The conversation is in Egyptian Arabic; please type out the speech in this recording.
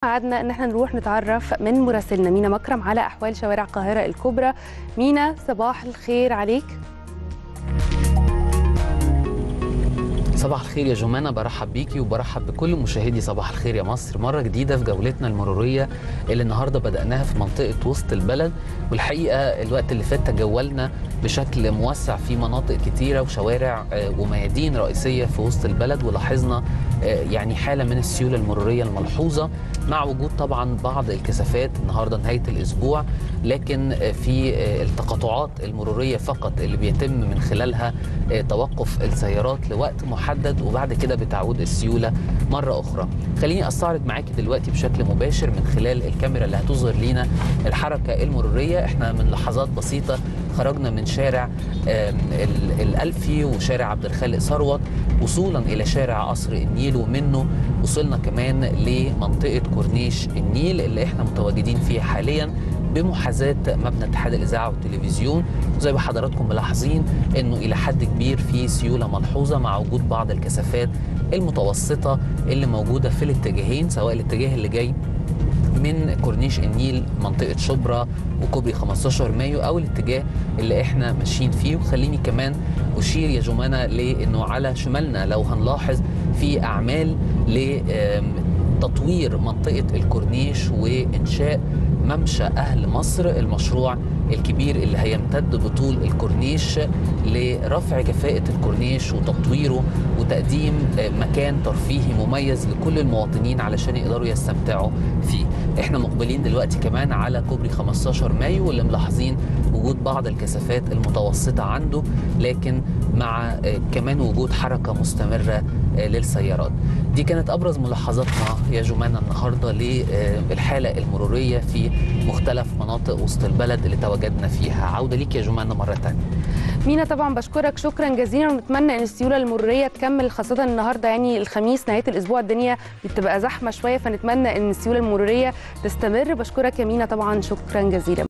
قعدنا ان احنا نروح نتعرف من مراسلنا مينا مكرم على احوال شوارع القاهره الكبرى مينا صباح الخير عليك صباح الخير يا جمانة برحب بيكي وبرحب بكل مشاهدي صباح الخير يا مصر مرة جديدة في جولتنا المرورية اللي النهاردة بدأناها في منطقة وسط البلد والحقيقة الوقت اللي فات تجولنا بشكل موسع في مناطق كتيرة وشوارع وميادين رئيسية في وسط البلد ولاحظنا يعني حالة من السيولة المرورية الملحوظة مع وجود طبعا بعض الكثافات النهاردة نهاية الأسبوع لكن في التقاطعات المرورية فقط اللي بيتم من خلالها توقف السيارات لوقت محدد وبعد كده بتعود السيولة مرة أخرى خليني أستعرض معاكي دلوقتي بشكل مباشر من خلال الكاميرا اللي هتظهر لينا الحركة المرورية احنا من لحظات بسيطة خرجنا من شارع الألفي وشارع عبد الخالق ثروت وصولا إلى شارع قصر النيل ومنه وصلنا كمان لمنطقة كورنيش النيل اللي احنا متواجدين فيها حاليا بمحاذاة مبنى اتحاد الإذاعة والتلفزيون وزي ما حضراتكم ملاحظين إنه إلى حد كبير في سيولة ملحوظة مع وجود بعض الكثافات المتوسطة اللي موجودة في الاتجاهين سواء الاتجاه اللي جاي من كورنيش النيل منطقة شبرا وكوبري 15 مايو أو الاتجاه اللي احنا ماشيين فيه وخليني كمان أشير يا جمانة لأنه على شمالنا لو هنلاحظ في أعمال لتطوير منطقة الكورنيش وإنشاء ممشى أهل مصر المشروع الكبير اللي هيمتد بطول الكورنيش لرفع كفاءة الكورنيش وتطويره وتقديم مكان ترفيهي مميز لكل المواطنين علشان يقدروا يستمتعوا فيه احنا مقبلين دلوقتي كمان على كوبري 15 مايو واللي ملاحظين وجود بعض الكثافات المتوسطة عنده لكن مع كمان وجود حركة مستمرة للسيارات دي كانت أبرز ملاحظاتنا يا جمانة النهاردة للحالة المرورية في مختلف مناطق وسط البلد اللي تواجدنا فيها عودة ليك يا جمانة مرة تانية مينا طبعا بشكرك شكرا جزيلا ونتمنى ان السيوله المروريه تكمل خاصه النهارده يعني الخميس نهايه الاسبوع الدنيا بتبقى زحمه شويه فنتمنى ان السيوله المروريه تستمر بشكرك يا مينا طبعا شكرا جزيلا